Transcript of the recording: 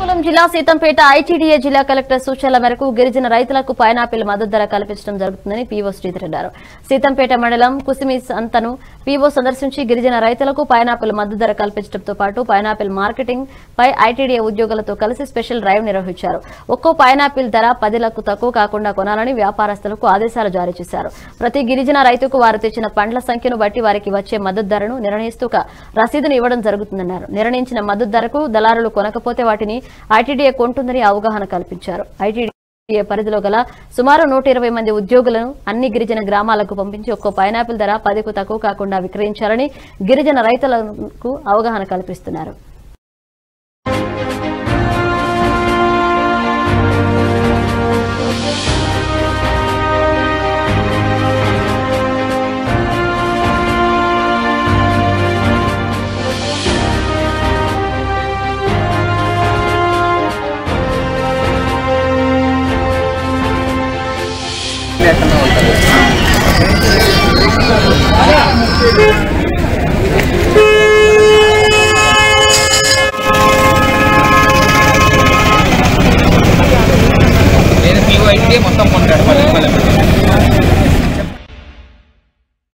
శ్రీకాకుళం జిల్లా సీతంపేట ఐటీడీఏ జిల్లా కలెక్టర్ సూచనల మేరకు గిరిజన రైతులకు పైనాపిల్ మద్దతు ధర కల్పించడం జరుగుతుందని పీఓ శ్రీధర్ అన్నారు సీతంపేట మండలం కుసిమి సంతను పీఓ సందర్శించి గిరిజన రైతులకు పైనాపిల్ మద్దతు ధర కల్పించడంతో పాటు పైనాపిల్ మార్కెటింగ్ పై ఐటీడీఏ ఉద్యోగులతో కలిసి స్పెషల్ డ్రైవ్ నిర్వహించారు ఒక్కో పైనాపిల్ ధర పదిలకు తక్కువ కాకుండా కొనాలని వ్యాపారస్తులకు ఆదేశాలు జారీ చేశారు ప్రతి గిరిజన రైతుకు వారు తెచ్చిన పండ్ల సంఖ్యను బట్టి వారికి వచ్చే మద్దతు ధరను నిర్ణయిస్తూ ఒక రసీదును ఇవ్వడం జరుగుతుందన్నారు నిర్ణయించిన మద్దతు ధరకు దళారులు కొనకపోతే వాటిని ఐటీడీఏ కొంటుందని అవగాహన కల్పించారు ఐటీడీఏ పరిధిలో గల సుమారు నూట ఇరవై మంది ఉద్యోగులను అన్ని గిరిజన గ్రామాలకు పంపించి ఒక్కో పైనాపిల్ ధర పదికు తక్కువ కాకుండా విక్రయించాలని గిరిజన రైతులకు అవగాహన కల్పిస్తున్నారు లేకుండా ఉంటారు